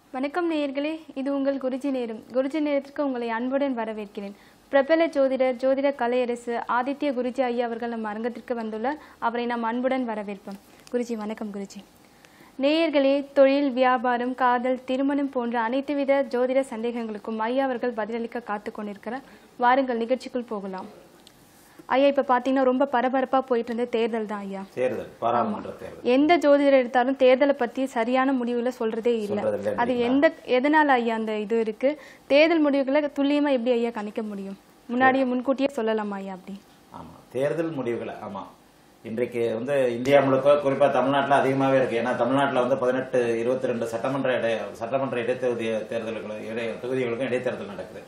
வணக்கம் நேயர்களே இது உங்கள் குருஜி நேரம் குருஜி நேரத்திற்கு உங்களை அன்புடன் வரவேற்கிறேன் பிரபல ஜோதிடர் ஜோதிட கலையரசு ஆதித்ய குருஜி ஐயா அவர்கள் நம் அரங்கத்திற்கு வந்துள்ளார் அவரை நாம் அன்புடன் வரவேற்போம் குருஜி வணக்கம் குருஜி நேயர்களே தொழில் வியாபாரம் காதல் திருமணம் போன்ற அனைத்து வித ஜோதிட சந்தேகங்களுக்கும் ஐயா அவர்கள் பதிலளிக்க காத்து கொண்டிருக்கிறார் வாருங்கள் நிகழ்ச்சிக்குள் போகலாம் ஐயா இப்ப பாத்தீங்கன்னா ரொம்ப பரபரப்பா போயிட்டு இருந்த தேர்தல் தான் ஐயா தேர்தல் பாராளுமன்ற தேர்தல் எந்த ஜோதிடர் எடுத்தாலும் தேர்தலை பத்தி சரியான முடிவுல சொல்றதே இல்ல சொல்றது இல்ல அது எந்த எதனால ஐயா அந்த இது இருக்கு தேர்தல் முடிவுகளை துல்லியமா எப்படி ஐயா கணிக்க முடியும் முன்னாடியே முன்கூட்டியே சொல்லலாமா ஐயா அப்படி ஆமா தேர்தல் முடிவுகளை ஆமா இன்றைக்கு வந்து இந்தியா முழுக்க குறிப்பா தமிழ்நாட்டில் அதிகமாகவே இருக்கு ஏன்னா தமிழ்நாட்டில் வந்து பதினெட்டு இருபத்தி ரெண்டு சட்டமன்ற இடை சட்டமன்ற இடைத்தொகுதி தேர்தல்களுக்கு இடை தொகுதிகளுக்கும் இடைத்தேர்தல் நடக்குது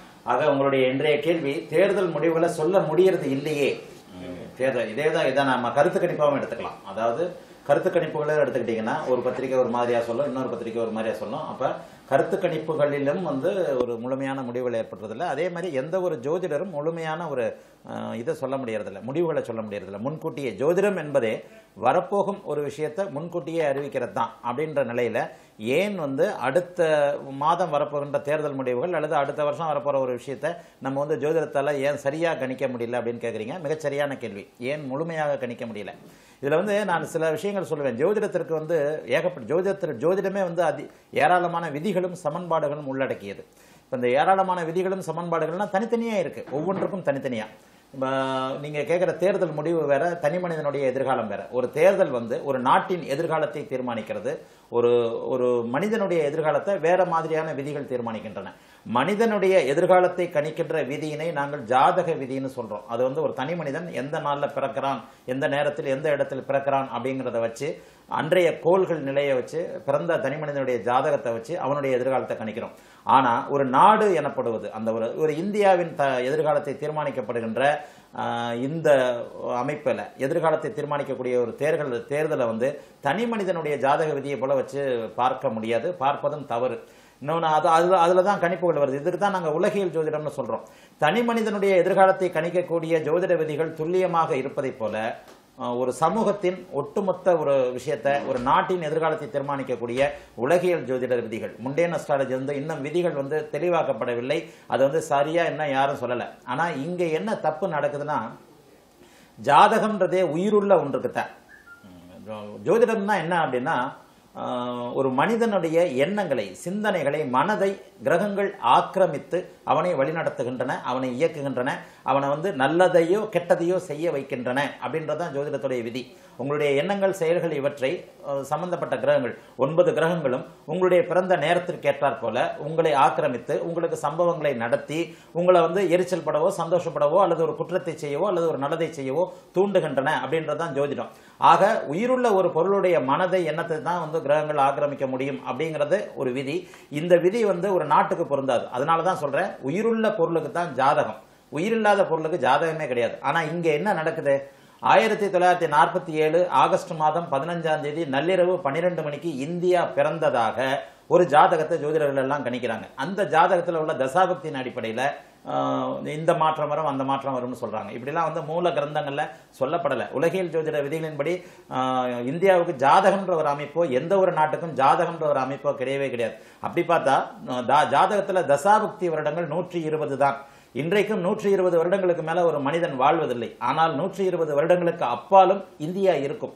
ஆக உங்களுடைய இன்றைய கேள்வி தேர்தல் முடிவுகளை சொல்ல முடியறது இல்லையே தேர்தல் இதே தான் இதை நம்ம கருத்து கணிப்பாகவும் எடுத்துக்கலாம் அதாவது கருத்து கணிப்புகளை எடுத்துக்கிட்டீங்கன்னா ஒரு பத்திரிக்கை ஒரு மாதிரியா சொல்லும் இன்னொரு பத்திரிக்கை ஒரு மாதிரியா சொல்லும் அப்ப கருத்து கணிப்புகளிலும் வந்து ஒரு முழுமையான முடிவுகள் ஏற்படுறதில்ல அதே மாதிரி எந்த ஒரு ஜோதிடரும் முழுமையான ஒரு அஹ், இதை சொல்ல முடியறதில்ல முடிவுகளை சொல்ல முடியறதில்ல முன்கூட்டியே ஜோதிடம் என்பதே வரப்போகும் ஒரு விஷயத்தை முன்கூட்டியே அறிவிக்கிறது தான் அப்படின்ற நிலையில ஏன் வந்து அடுத்த மாதம் வரப்போகின்ற தேர்தல் முடிவுகள் அல்லது அடுத்த வருஷம் வரப்போற ஒரு விஷயத்தை நம்ம வந்து ஜோதிடத்தால ஏன் சரியா கணிக்க முடியல அப்படின்னு கேக்குறீங்க மிகச்சரியான கேள்வி ஏன் முழுமையாக கணிக்க முடியல இதுல வந்து நான் சில விஷயங்கள் சொல்லுவேன் ஜோதிடத்திற்கு வந்து ஏகப்பட்ட ஜோதிடத்தில் ஜோதிடமே வந்து அதி ஏராளமான விதிகளும் சமன்பாடுகளும் உள்ளடக்கியது இப்போ இந்த ஏராளமான விதிகளும் சமன்பாடுகள்லாம் தனித்தனியா இருக்கு ஒவ்வொன்றுக்கும் தனித்தனியா இப்ப நீங்க கேட்குற தேர்தல் முடிவு வேற தனி மனிதனுடைய எதிர்காலம் வேற ஒரு தேர்தல் வந்து ஒரு நாட்டின் எதிர்காலத்தை தீர்மானிக்கிறது ஒரு ஒரு மனிதனுடைய எதிர்காலத்தை வேற மாதிரியான விதிகள் தீர்மானிக்கின்றன மனிதனுடைய எதிர்காலத்தை கணிக்கின்ற விதியினை நாங்கள் ஜாதக விதின்னு சொல்றோம் அது வந்து ஒரு தனி மனிதன் எந்த நாள்ல பிறக்கிறான் எந்த நேரத்தில் எந்த இடத்தில் பிறக்கிறான் அப்படிங்கிறத வச்சு அன்றைய கோள்கள் நிலையை வச்சு பிறந்த தனி மனிதனுடைய ஜாதகத்தை வச்சு அவனுடைய எதிர்காலத்தை கணிக்கிறோம் ஆனா ஒரு நாடு எனப்படுவது அந்த ஒரு ஒரு இந்தியாவின் த எதிர்காலத்தை தீர்மானிக்கப்படுகின்ற ஆஹ், இந்த அமைப்பில் எதிர்காலத்தை தீர்மானிக்கக்கூடிய ஒரு தேர்தல் தேர்தலை வந்து தனி மனிதனுடைய ஜாதக விதியை போல வச்சு பார்க்க முடியாது பார்ப்பதும் தவறு இன்னொன்று அது அதில் அதில் தான் கணிப்புகள் வருது இதுக்கு தான் நாங்கள் உலகியல் ஜோதிடம்னு சொல்கிறோம் தனி மனிதனுடைய எதிர்காலத்தை கணிக்கக்கூடிய ஜோதிட விதிகள் துல்லியமாக இருப்பதைப் போல அஹ், ஒரு சமூகத்தின் ஒட்டுமொத்த ஒரு விஷயத்தை ஒரு நாட்டின் எதிர்காலத்தை தீர்மானிக்கக்கூடிய உலகியல் ஜோதிட விதிகள் முண்டேன் அஸ்ட்ராலஜி வந்து இன்னும் விதிகள் வந்து தெளிவாக்கப்படவில்லை அது வந்து சரியா என்ன யாரும் சொல்லலை ஆனால் இங்கே என்ன தப்பு நடக்குதுன்னா ஜாதகம்ன்றதே உயிருள்ள ஒன்றுக்குத்தான் உம், ஜோதிடம்னா என்ன அப்படின்னா ஆஹ், ஒரு மனிதனுடைய எண்ணங்களை சிந்தனைகளை மனதை கிரகங்கள் ஆக்கிரமித்து அவனை வழிநடத்துகின்றன அவனை இயக்குகின்றன அவனை வந்து நல்லதையோ கெட்டதையோ செய்ய வைக்கின்றன அப்படின்றதான் ஜோதிடத்துடைய விதி உங்களுடைய எண்ணங்கள் செயல்கள் இவற்றை அஹ், சம்பந்தப்பட்ட கிரகங்கள் ஒன்பது கிரகங்களும் உங்களுடைய பிறந்த நேரத்திற்கு ஏற்றாற் போல உங்களை ஆக்கிரமித்து உங்களுக்கு சம்பவங்களை நடத்தி உங்களை வந்து எரிச்சல் படவோ சந்தோஷப்படவோ அல்லது ஒரு குற்றத்தை செய்யவோ அல்லது ஒரு நல்லதை செய்யவோ தூண்டுகின்றன அப்படின்றதுதான் ஜோதிடம் ஆக உயிருள்ள ஒரு பொருளுடைய மனதை எண்ணத்தை தான் வந்து கிரகங்கள் ஆக்கிரமிக்க முடியும் அப்படிங்கிறது ஒரு விதி இந்த விதி வந்து ஒரு நாட்டுக்கு பொருந்தாது அதனால தான் சொல்றேன் உயிருள்ள பொருளுக்கு தான் ஜாதகம் உயிரில்லாத பொருளுக்கு ஜாதகமே கிடையாது ஆனா இங்க என்ன நடக்குது ஆயிரத்தி தொள்ளாயிரத்தி நாற்பத்தி ஏழு ஆகஸ்ட் மாதம் பதினஞ்சாம் தேதி நள்ளிரவு பன்னிரெண்டு மணிக்கு இந்தியா பிறந்ததாக ஒரு ஜாதகத்தை ஜோதிடர்கள் எல்லாம் கணிக்கிறாங்க அந்த ஜாதகத்தில் உள்ள தசாபக்தியின் அடிப்படையில் இந்த மாற்றம் வரும் அந்த மாற்றம் வரும்னு சொல்றாங்க இப்படிலாம் வந்து மூல கிரந்தங்கள்ல சொல்லப்படலை உலகியல் ஜோதிட விதிகளின்படி ஆஹ், இந்தியாவுக்கு ஜாதகம்ன்ற ஒரு அமைப்போ எந்த ஒரு நாட்டுக்கும் ஜாதகம்ன்ற ஒரு அமைப்போ கிடையவே கிடையாது அப்படி பார்த்தா ஆஹ், தா- ஜாதகத்துல தசாபக்தி வருடங்கள் நூற்றி இருபது தான் இன்றைக்கும் நூற்றி இருபது வருடங்களுக்கு மேல ஒரு மனிதன் வாழ்வதில்லை ஆனால் நூற்றி இருபது வருடங்களுக்கு அப்பாலும் இந்தியா இருக்கும்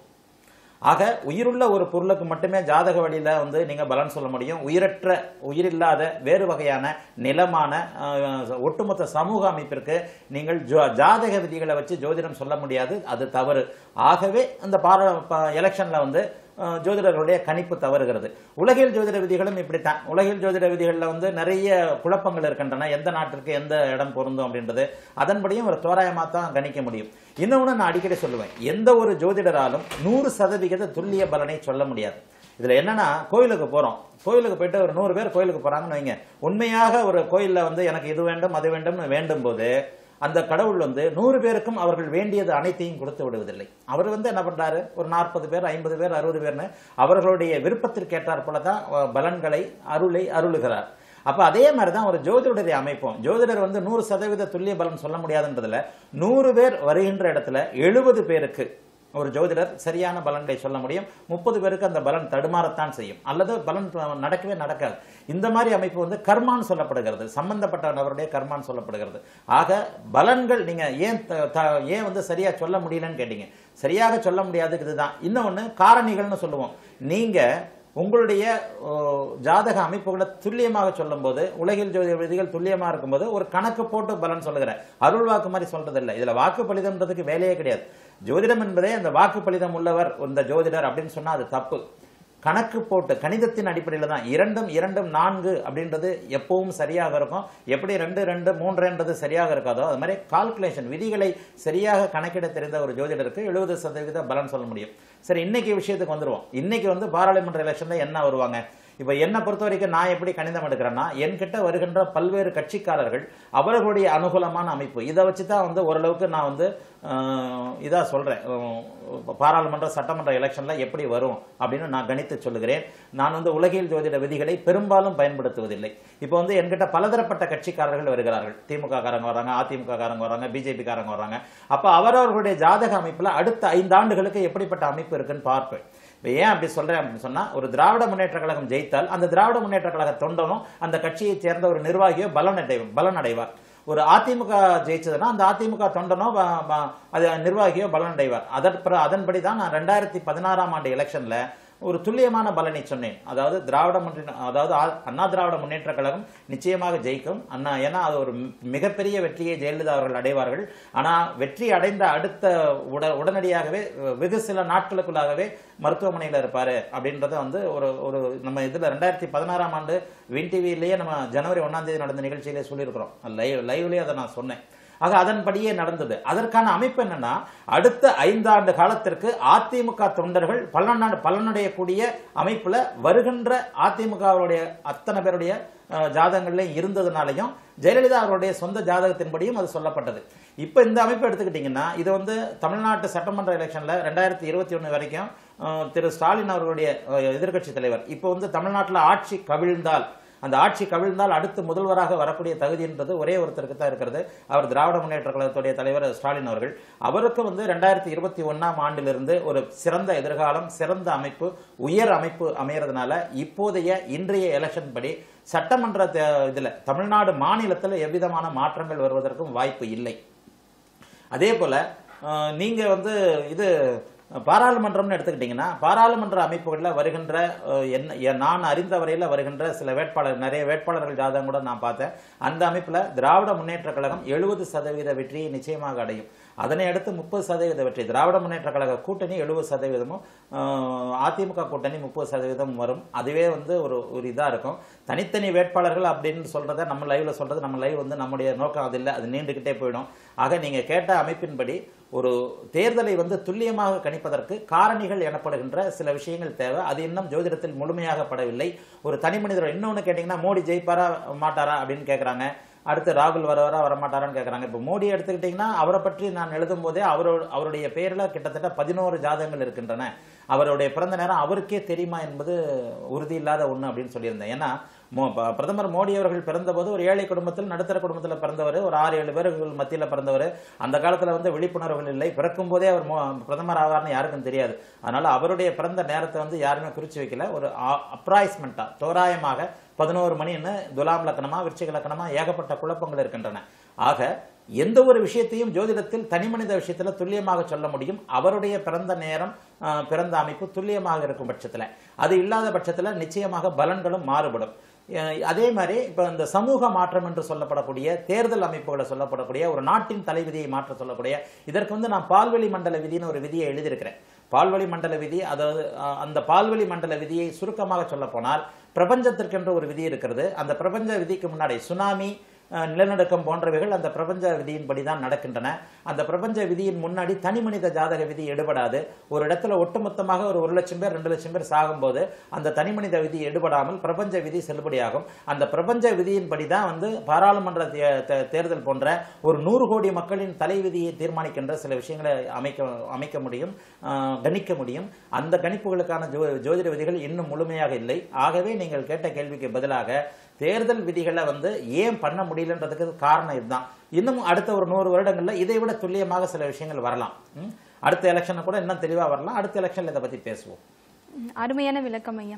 ஆக உயிருள்ள ஒரு பொருளுக்கு மட்டுமே ஜாதக வழியில வந்து நீங்க பலன் சொல்ல முடியும் உயிரற்ற உயிரில்லாத வேறு வகையான நிலமான ஆஹ், ஒட்டுமொத்த சமூக அமைப்பிற்கு நீங்கள் ஜோ- ஜாதக விதிகளை வச்சு ஜோதிடம் சொல்ல முடியாது அது தவறு ஆகவே இந்த பாரா ப- எலெக்ஷன்ல வந்து அஹ், ஜோதிடர்களுடைய கணிப்பு தவறுகிறது உலகியல் ஜோதிட விதிகளும் இப்படித்தான் உலகியல் ஜோதிட விதிகளில் வந்து நிறைய குழப்பங்கள் இருக்கின்றன எந்த நாட்டிற்கு எந்த இடம் பொருந்தும் அப்படின்றது அதன்படியும் ஒரு தோராயமாக தான் கணிக்க முடியும் இன்னொன்று நான் அடிக்கடி சொல்லுவேன் எந்த ஒரு ஜோதிடராலும் நூறு சதவிகித துல்லிய பலனை சொல்ல முடியாது இதுல என்னன்னா கோயிலுக்கு போறோம் கோயிலுக்கு போயிட்டு ஒரு நூறு பேர் கோயிலுக்கு போறாங்கன்னு வைங்க உண்மையாக ஒரு கோயில்ல வந்து எனக்கு இது வேண்டும் அது வேண்டும்னு வேண்டும் போது அந்த கடவுள் வந்து நூறு பேருக்கும் அவர்கள் வேண்டியது அனைத்தையும் கொடுத்து விடுவதில்லை அவர் வந்து என்ன பண்றாரு ஒரு நாற்பது பேர் ஐம்பது பேர் அறுபது பேர்னு அவர்களுடைய விருப்பத்திற்கு ஏற்றாற் போல தான் அஹ், பலன்களை அருளை அருளுகிறார் அப்ப அதே மாதிரி தான் ஒரு ஜோதிடருடைய அமைப்பும் ஜோதிடர் வந்து நூறு சதவீத துல்லிய பலன் சொல்ல முடியாதுன்றதுல நூறு பேர் வருகின்ற இடத்துல எழுபது பேருக்கு ஒரு ஜோதிடர் சரியான பலன்களை சொல்ல முடியும் முப்பது பேருக்கு அந்த பலன் தடுமாறத்தான் செய்யும் அல்லது பலன் நடக்கவே நடக்காது இந்த மாதிரி அமைப்பு வந்து கர்மான்னு சொல்லப்படுகிறது சம்பந்தப்பட்ட நபருடைய கர்மான்னு சொல்லப்படுகிறது ஆக பலன்கள் நீங்க ஏன் த- த- ஏன் வந்து சரியா சொல்ல முடியலன்னு கேட்டீங்க சரியாக சொல்ல முடியாதுக்கு இதுதான் இன்னொன்னு காரணிகள்னு சொல்லுவோம் நீங்க உங்களுடைய ஓ, ஜாதக அமைப்புகளை துல்லியமாக சொல்லும்போது உலகில் ஜோதிட விதிகள் துல்லியமா இருக்கும்போது ஒரு கணக்கு போட்டு பலன் சொல்லுகிற அருள் வாக்கு மாதிரி சொல்றது இல்லை இதுல வாக்கு பலிதம்ன்றதுக்கு வேலையே கிடையாது ஜோதிடம் என்பதே அந்த வாக்கு பலிதம் உள்ளவர் இந்த ஜோதிடர் அப்படின்னு சொன்னா அது தப்பு கணக்கு போட்டு கணிதத்தின் அடிப்படையில் தான் இரண்டும் இரண்டும் நான்கு அப்படின்றது எப்பவும் சரியாக இருக்கும் எப்படி ரெண்டு ரெண்டு மூன்றுன்றது சரியாக இருக்காதோ அது மாதிரி கால்குலேஷன் விதிகளை சரியாக கணக்கிட தெரிந்த ஒரு ஜோதிடருக்கு எழுபது சதவீத பலன் சொல்ல முடியும் சரி இன்னைக்கு விஷயத்துக்கு வந்துருவோம் இன்னைக்கு வந்து பாராளுமன்ற எலெக்ஷன்ல என்ன வருவாங்க இப்ப என்னை பொறுத்த வரைக்கும் நான் எப்படி கணிதம் எடுக்கிறேன்னா என்கிட்ட வருகின்ற பல்வேறு கட்சிக்காரர்கள் அவர்களுடைய அனுகூலமான அமைப்பு இதை வச்சு தான் வந்து ஓரளவுக்கு நான் வந்து அஹ், இதா சொல்றேன் அஹ், பாராளுமன்ற சட்டமன்ற எலெக்ஷன்ல எப்படி வரும் அப்படின்னு நான் கணித்து சொல்லுகிறேன் நான் வந்து உலகில் ஜோதிட விதிகளை பெரும்பாலும் பயன்படுத்துவதில்லை இப்போ வந்து என்கிட்ட பலதரப்பட்ட கட்சிக்காரர்கள் வருகிறார்கள் திமுக காரங்க வராங்க அதிமுக காரங்க வராங்க பிஜேபி காரங்க வராங்க அப்ப அவரவர்களுடைய ஜாதக அமைப்புல அடுத்த ஐந்து ஆண்டுகளுக்கு எப்படிப்பட்ட அமைப்பு இருக்குன்னு பார்ப்பேன் இப்ப ஏன் அப்படி சொல்றேன் அப்படின்னு சொன்னா ஒரு திராவிட முன்னேற்ற கழகம் ஜெயித்தால் அந்த திராவிட முன்னேற்ற கழக தொண்டனும் அந்த கட்சியைச் சேர்ந்த ஒரு நிர்வாகியோ பலன் அடை பலன் அடைவார் ஒரு அதிமுக ஜெயிச்சதுன்னா அந்த அதிமுக தொண்டனோ ப- ப- அது நிர்வாகியோ பலன் அடைவார் அதற்ப அதன்படி தான் நான் ரெண்டாயிரத்தி பதினாறாம் ஆண்டு எலெக்ஷன்ல ஒரு துல்லியமான பலனை சொன்னேன் அதாவது திராவிட முன்னேற்ற அதாவது ஆ- அண்ணா திராவிட முன்னேற்ற கழகம் நிச்சயமாக ஜெயிக்கும் அண்ணா ஏன்னா அது ஒரு மி- மிகப்பெரிய வெற்றியை ஜெயலலிதா அவர்கள் அடைவார்கள் ஆனா வெற்றி அடைந்த அடுத்த உட உடனடியாகவே அஹ், வெகு சில நாட்களுக்குள்ளாகவே மருத்துவமனையில் இருப்பாரு அப்படின்றத வந்து ஒரு ஒரு நம்ம இதுல ரெண்டாயிரத்தி பதினாறாம் ஆண்டு வின் டிவிலேயே நம்ம ஜனவரி ஒன்னாம் தேதி நடந்த நிகழ்ச்சியிலே சொல்லியிருக்கிறோம் லைவ் லைவ்லயே அதை நான் சொன்னேன் ஆக அதன்படியே நடந்தது அதற்கான அமைப்பு என்னன்னா அடுத்த ஐந்தாண்டு காலத்திற்கு அதிமுக தொண்டர்கள் பலன பலனடையக்கூடிய அமைப்புல வருகின்ற அதிமுகவுடைய அத்தனை பேருடைய அஹ், ஜாதகங்கள்லயும் இருந்ததுனாலையும் ஜெயலலிதா அவருடைய சொந்த ஜாதகத்தின்படியும் அது சொல்லப்பட்டது இப்ப இந்த அமைப்பு எடுத்துக்கிட்டீங்கன்னா இது வந்து தமிழ்நாட்டு சட்டமன்ற எலெக்ஷன்ல ரெண்டாயிரத்தி இருபத்தி ஒண்ணு வரைக்கும் அஹ், திரு ஸ்டாலின் அவர்களுடைய எதிர்கட்சி தலைவர் இப்போ வந்து தமிழ்நாட்டில் ஆட்சி கவிழ்ந்தால் அந்த ஆட்சி கவிழ்ந்தால் அடுத்து முதல்வராக வரக்கூடிய தகுதின்றது ஒரே ஒருத்தருக்கு தான் இருக்கிறது அவர் திராவிட முன்னேற்ற கழகத்துடைய தலைவர் ஸ்டாலின் அவர்கள் அவருக்கு வந்து ரெண்டாயிரத்தி இருபத்தி ஒன்னாம் ஆண்டிலிருந்து ஒரு சிறந்த எதிர்காலம் சிறந்த அமைப்பு உயர் அமைப்பு அமையறதுனால இப்போதைய இன்றைய எலெக்ஷன் படி சட்டமன்ற தே- இதுல தமிழ்நாடு மாநிலத்தில் எவ்விதமான மாற்றங்கள் வருவதற்கும் வாய்ப்பு இல்லை அதே போல அஹ், நீங்க வந்து இது அஹ், பாராளுமன்றம்னு எடுத்துக்கிட்டீங்கன்னா பாராளுமன்ற அமைப்புகளில் வருகின்ற அஹ், என்ன எ- நான் அறிந்த வரையில வருகின்ற சில வேட்பாளர் நிறைய வேட்பாளர்கள் ஜாதகம் கூட நான் பார்த்தேன் அந்த அமைப்புல திராவிட முன்னேற்ற கழகம் எழுபது சதவீத வெற்றியை நிச்சயமாக அடையும் அதனை அடுத்து முப்பது சதவீத வெற்றி திராவிட முன்னேற்ற கழக கூட்டணி எழுபது சதவீதமும் அஹ், அதிமுக கூட்டணி முப்பது சதவீதம் வரும் அதுவே வந்து ஒரு ஒரு இதா இருக்கும் தனித்தனி வேட்பாளர்கள் அப்படின்னு சொல்றத நம்ம லைவ்ல சொல்றது நம்ம லைவ் வந்து நம்முடைய நோக்கம் அது இல்லை அது நீண்டுகிட்டே போயிடும் ஆக நீங்க கேட்ட அமைப்பின்படி ஒரு தேர்தலை வந்து துல்லியமாக கணிப்பதற்கு காரணிகள் எனப்படுகின்ற சில விஷயங்கள் தேவை அது இன்னும் ஜோதிடத்தில் முழுமையாக படவில்லை ஒரு தனி மனிதர் இன்னொன்னு கேட்டீங்கன்னா மோடி ஜெயிப்பாரா மாட்டாரா அப்படின்னு கேக்குறாங்க அடுத்து ராகுல் வரவரா வரமாட்டாரான்னு கேக்குறாங்க இப்போ மோடி எடுத்துக்கிட்டீங்கன்னா அவரை பற்றி நான் எழுதும் போதே அவரோட அவருடைய பெயர்ல கிட்டத்தட்ட பதினோரு ஜாதகங்கள் இருக்கின்றன அவருடைய பிறந்த நேரம் அவருக்கே தெரியுமா என்பது உறுதி இல்லாத ஒண்ணு அப்படின்னு சொல்லியிருந்தேன் ஏன்னா மோ- ப- பிரதமர் மோடி அவர்கள் பிறந்தபோது ஒரு ஏழை குடும்பத்தில் நடுத்தர குடும்பத்தில் பிறந்தவர் ஒரு ஆறு ஏழு பேர்கள் மத்தியில் பிறந்தவர் அந்த காலத்துல வந்து விழிப்புணர்வுகள் இல்லை பிறக்கும் போதே அவர் மோ- பிரதமர் ஆவார்னு யாருக்கும் தெரியாது அதனால அவருடைய பிறந்த நேரத்தை வந்து யாருமே குறிச்சு வைக்கல ஒரு அப்ராய்ஸ்மெண்டா தோராயமாக பதினோரு மணின்னு துலாம் லக்கணமா விருச்சிக லக்கணமா ஏகப்பட்ட குழப்பங்கள் இருக்கின்றன ஆக எந்த ஒரு விஷயத்தையும் ஜோதிடத்தில் தனிமனித விஷயத்துல துல்லியமாக சொல்ல முடியும் அவருடைய பிறந்த நேரம் ஆஹ், பிறந்த அமைப்பு துல்லியமாக இருக்கும் பட்சத்துல அது இல்லாத பட்சத்துல நிச்சயமாக பலன்களும் மாறுபடும் அஹ், அதே மாதிரி இப்ப இந்த சமூக மாற்றம் என்று சொல்லப்படக்கூடிய தேர்தல் அமைப்புகளை சொல்லப்படக்கூடிய ஒரு நாட்டின் தலைவிதியை மாற்ற சொல்லக்கூடிய இதற்கு வந்து நான் பால்வெளி மண்டல விதின்னு ஒரு விதியை எழுதியிருக்கிறேன் பால்வழி மண்டல விதி அதாவது அஹ், அந்த பால்வழி மண்டல விதியை சுருக்கமாக சொல்ல போனால் பிரபஞ்சத்திற்கென்று ஒரு விதி இருக்கிறது அந்த பிரபஞ்ச விதிக்கு முன்னாடி சுனாமி அஹ், நிலநடுக்கம் போன்றவைகள் அந்த பிரபஞ்ச விதியின்படி தான் நடக்கின்றன அந்த பிரபஞ்ச விதியின் முன்னாடி தனி மனித ஜாதக விதி எடுபடாது ஒரு இடத்துல ஒட்டுமொத்தமாக ஒரு ஒரு லட்சம் பேர் ரெண்டு லட்சம் பேர் சாகும்போது அந்த தனி மனித விதி எடுபடாமல் பிரபஞ்ச விதி செல்லுபடியாகும் அந்த பிரபஞ்ச விதியின்படி தான் வந்து பாராளுமன்ற தே- தே- தேர்தல் போன்ற ஒரு நூறு கோடி மக்களின் தலைவிதியை தீர்மானிக்கின்ற சில விஷயங்களை அமைக்க அமைக்க முடியும் ஆஹ், கணிக்க முடியும் அந்த கணிப்புகளுக்கான ஜோ ஜோதிட விதிகள் இன்னும் முழுமையாக இல்லை ஆகவே நீங்கள் கேட்ட கேள்விக்கு பதிலாக தேர்தல் விதிகளை வந்து ஏன் பண்ண முடியலன்றதுக்கு காரணம் இதுதான் இன்னும் அடுத்த ஒரு நூறு வருடங்கள்ல இதை விட துல்லியமாக சில விஷயங்கள் வரலாம் ம்? அடுத்த எலெக்ஷனை கூட இன்னும் தெளிவா வரலாம் அடுத்த எலெக்ஷன்ல இதை பத்தி பேசுவோம் ம், அருமையான விளக்கம் ஐயா